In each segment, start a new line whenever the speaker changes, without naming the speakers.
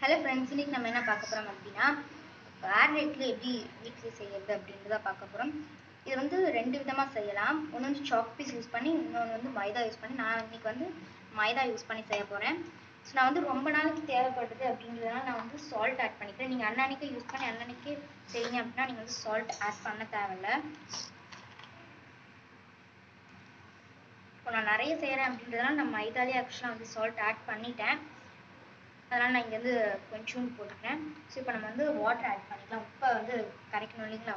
hello friends இன்னைக்கு நம்ம என்ன பார்க்க போகிறோம் அப்படின்னா ஆட் ரேட்டில் எப்படி வீட்டில் செய்யறது அப்படின்றத பார்க்க போகிறோம் இது வந்து ரெண்டு விதமாக செய்யலாம் ஒன்று வந்து சாக் பீஸ் யூஸ் பண்ணி இன்னொன்று வந்து மைதா யூஸ் பண்ணி நான் இன்னைக்கு வந்து மைதா யூஸ் பண்ணி செய்ய போகிறேன் ஸோ நான் வந்து ரொம்ப நாளைக்கு தேவைப்படுது அப்படின்றதுனால நான் வந்து சால்ட் ஆட் பண்ணிக்கிறேன் நீங்கள் அன்னன்னைக்கு யூஸ் பண்ணி அன்னன்னைக்கு செய்யுங்க அப்படின்னா நீங்கள் வந்து சால்ட் ஆட் பண்ண தேவையில்ல இப்போ நான் நிறைய செய்கிறேன் அப்படின்றதுனால நான் மைதாலே ஆக்சுவலாக வந்து சால்ட் ஆட் பண்ணிட்டேன் அதனால் நான் இங்கேருந்து கொஞ்சோண்டு போட்டுக்கிறேன் ஸோ இப்போ நம்ம வந்து வாட்டர் ஆட் பண்ணிக்கலாம் உப்பை வந்து கரைக்கணும் இல்லைங்களா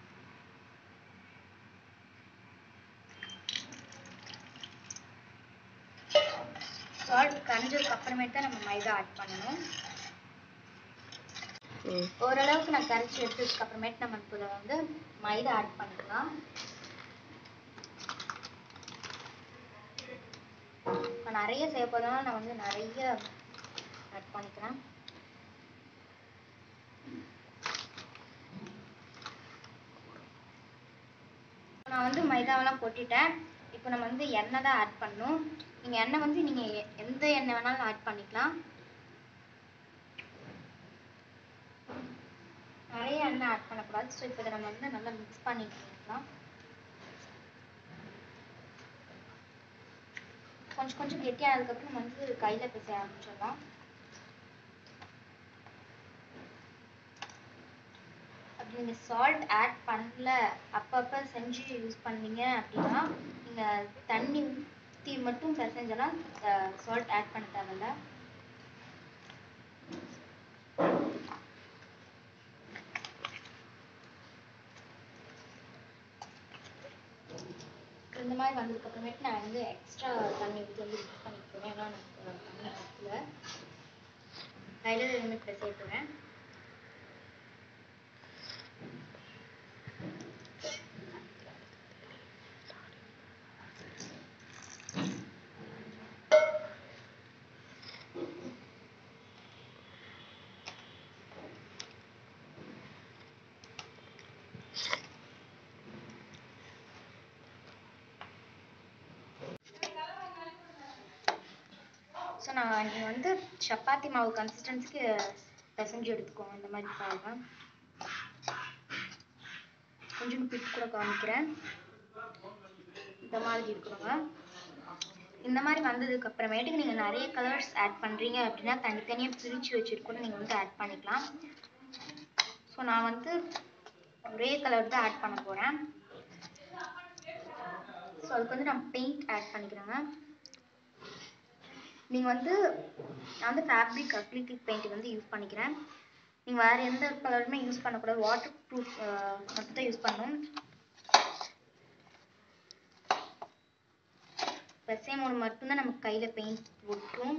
சால்ட் கரைஞ்சதுக்கு அப்புறமேட்டு தான் நம்ம மைதா ஆட் பண்ணணும் ஓரளவுக்கு நான் கரைச்சி எடுத்ததுக்கு அப்புறமேட்டு நம்ம இப்போ இதை வந்து மைதா ஆட் பண்ணிக்கலாம் இப்போ நிறைய செய்ய போதனால நான் வந்து நிறைய ஆட் பண்ணிக்கிறேன் நான் வந்து மைதாவெல்லாம் கொட்டிட்டேன் இப்போ நம்ம வந்து எண்ணெய் தான் ஆட் பண்ணணும் நீங்கள் எண்ணெய் வந்து நீங்கள் எந்த எண்ணெய் வேணாலும் ஆட் பண்ணிக்கலாம் நிறைய எண்ணெய் ஆட் பண்ணக்கூடாது ஸோ இப்போ இதை நம்ம வந்து நல்லா மிக்ஸ் பண்ணிக்கலாம் கொஞ்சம் கொஞ்சம் கெட்டியானதுக்கப்புறம் வந்து கையில் பேச ஆரம்பிச்சிடலாம் அப்படி நீங்கள் சால்ட் ஆட் பண்ணல அப்பப்போ செஞ்சு யூஸ் பண்ணீங்க அப்படின்னா நீங்கள் தண்ணி ஊற்றி மட்டும் பிசைஞ்சலாம் சால்ட் ஆட் பண்ண தேவையில்ல இந்த மாதிரி வந்ததுக்கு அப்புறமேட்டு நான் வந்து எக்ஸ்ட்ரா தண்ணி ஊற்றி வந்து மிக்ஸ் பண்ணிக்க போகிறேன் ஏன்னா எனக்கு தண்ணி பத்தல கையில் இருந்து பிசைய போகிறேன் ஸோ நான் நீங்கள் வந்து சப்பாத்தி மாவு கன்சிஸ்டன்சிக்கு பிசைஞ்சு எடுத்துக்கோங்க இந்த மாதிரி பாருங்க கொஞ்சம் பிட் கூட காமிக்கிறேன் இந்த மாதிரி இருக்கணுங்க இந்த மாதிரி வந்ததுக்கு அப்புறமேட்டுக்கு நீங்கள் நிறைய கலர்ஸ் ஆட் பண்ணுறீங்க அப்படின்னா தனித்தனியாக பிரித்து வச்சுருக்கணும் நீங்கள் வந்து ஆட் பண்ணிக்கலாம் ஸோ நான் வந்து ஒரே கலர் தான் ஆட் பண்ண போகிறேன் ஸோ அதுக்கு வந்து நான் பெயிண்ட் ஆட் பண்ணிக்கிறேங்க நீங்கள் வந்து நான் வந்து ஃபேப்ரிக் அக்ரிலிக் பெயிண்ட் வந்து யூஸ் பண்ணிக்கிறேன் நீங்கள் வேறு எந்த கலருமே யூஸ் பண்ணக்கூடாது வாட்டர் ப்ரூஃப் மட்டும் தான் யூஸ் பண்ணணும் பசை மூணு மட்டும்தான் நமக்கு கையில் பெயிண்ட் ஒட்டும்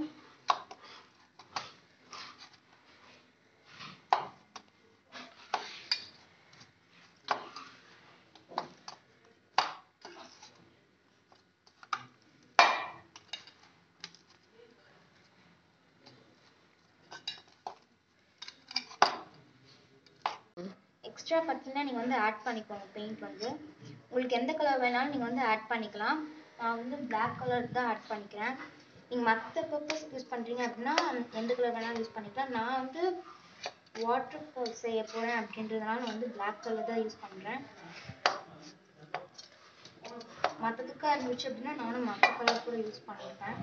எக்ஸ்ட்ரா பார்த்தீங்கன்னா நீங்கள் வந்து ஆட் பண்ணிக்கோங்க பெயிண்ட் வந்து உங்களுக்கு எந்த கலர் வேணாலும் நீங்கள் வந்து ஆட் பண்ணிக்கலாம் நான் வந்து பிளாக் கலர் தான் ஆட் பண்ணிக்கிறேன் நீங்கள் மற்ற பர்பஸ் யூஸ் பண்ணுறீங்க அப்படின்னா எந்த கலர் வேணாலும் யூஸ் பண்ணிக்கலாம் நான் வந்து வாட்டர் ப்ரூஃப் செய்ய போகிறேன் அப்படின்றதுனால நான் வந்து பிளாக் கலர் தான் யூஸ் பண்ணுறேன் மற்றதுக்காக இருந்துச்சு அப்படின்னா நானும் மற்ற கலர் கூட யூஸ் பண்ணியிருப்பேன்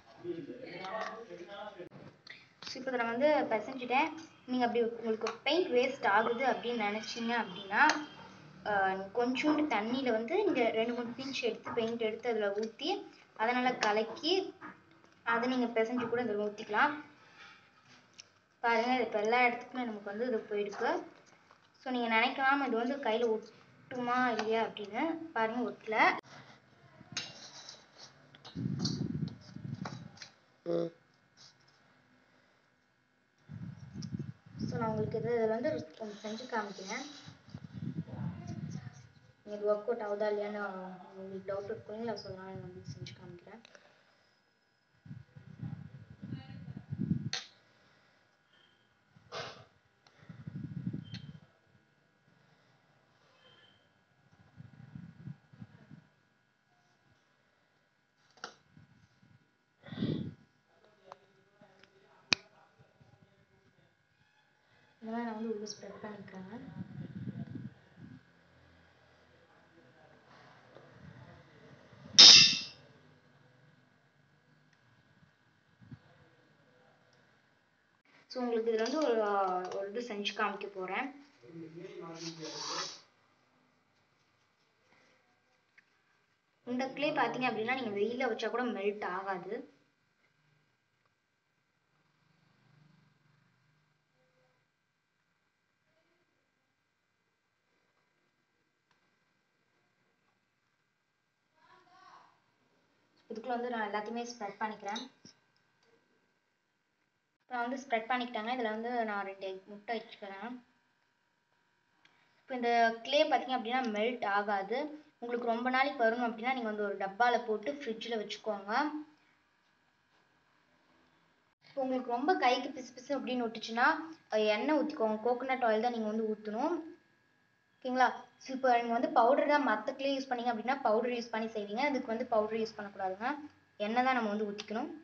ஸோ இப்போ நான் வந்து பிசைஞ்சிட்டேன் நீங்கள் அப்படி உங்களுக்கு பெயிண்ட் வேஸ்ட் ஆகுது அப்படின்னு நினச்சிங்க அப்படின்னா கொஞ்சோண்டு தண்ணியில் வந்து நீங்கள் ரெண்டு மூணு பிஞ்ச் எடுத்து பெயிண்ட் எடுத்து அதில் ஊற்றி அதனால் கலக்கி அதை நீங்கள் பிசைஞ்சு கூட அதில் ஊற்றிக்கலாம் பாருங்கள் இப்போ எல்லா இடத்துக்குமே நமக்கு வந்து இது போயிருக்கு ஸோ நீங்கள் நினைக்கலாம் இது வந்து கையில் ஒட்டுமா இல்லையா அப்படின்னு பாருங்கள் ஒட்டல ஸோ நான் உங்களுக்கு இது இதில் வந்து கொஞ்சம் செஞ்சு காமிக்கிறேன் இது ஒர்க் அவுட் ஆகுதா இல்லையான்னு உங்களுக்கு டவுட் இருக்குங்களா ஸோ நான் வந்து செஞ்சு காமிக்கிறேன்
வந்து உள்ள ஸ்ப்ரெட் பண்ணிக்கிறேங்க
ஸோ உங்களுக்கு இதில் வந்து ஒரு ஆஹ், ஒரு இது செஞ்சு காமிக்க போகிறேன் இந்த க்ளே பார்த்தீங்க அப்படின்னா நீங்கள் வெயிலில் வச்சா கூட மெல்ட் ஆகாது இதுக்குள்ள வந்து நான் எல்லாத்தையுமே ஸ்ப்ரெட் பண்ணிக்கிறேன் இப்போ நான் வந்து ஸ்ப்ரெட் பண்ணிக்கிட்டாங்க இதில் வந்து நான் ரெண்டு egg முட்டை வச்சுக்கிறேன் இப்போ இந்த க்ளே பார்த்தீங்க அப்படின்னா மெல்ட் ஆகாது உங்களுக்கு ரொம்ப நாளைக்கு வரணும் அப்படின்னா நீங்கள் வந்து ஒரு டப்பாவில் போட்டு ஃப்ரிட்ஜில் வச்சுக்கோங்க இப்போ உங்களுக்கு ரொம்ப கைக்கு பிசு பிசு அப்படின்னு ஒட்டுச்சுன்னா அஹ் எண்ணெய் ஊற்றிக்கோங்க கோகோனட் ஆயில் தான் நீங்கள் வந்து ஊற்றணும் ஓகேங்களா ஸோ இப்போ நீங்கள் வந்து பவுடர் தான் மற்ற க்ளே யூஸ் பண்ணீங்க அப்படின்னா பவுடர் யூஸ் பண்ணி செய்வீங்க அதுக்கு வந்து பவுடர் யூஸ் பண்ணக்கூடாதுங்க எண்ணெய் தான் நம்ம வந்து ஊற்றிக்கணும்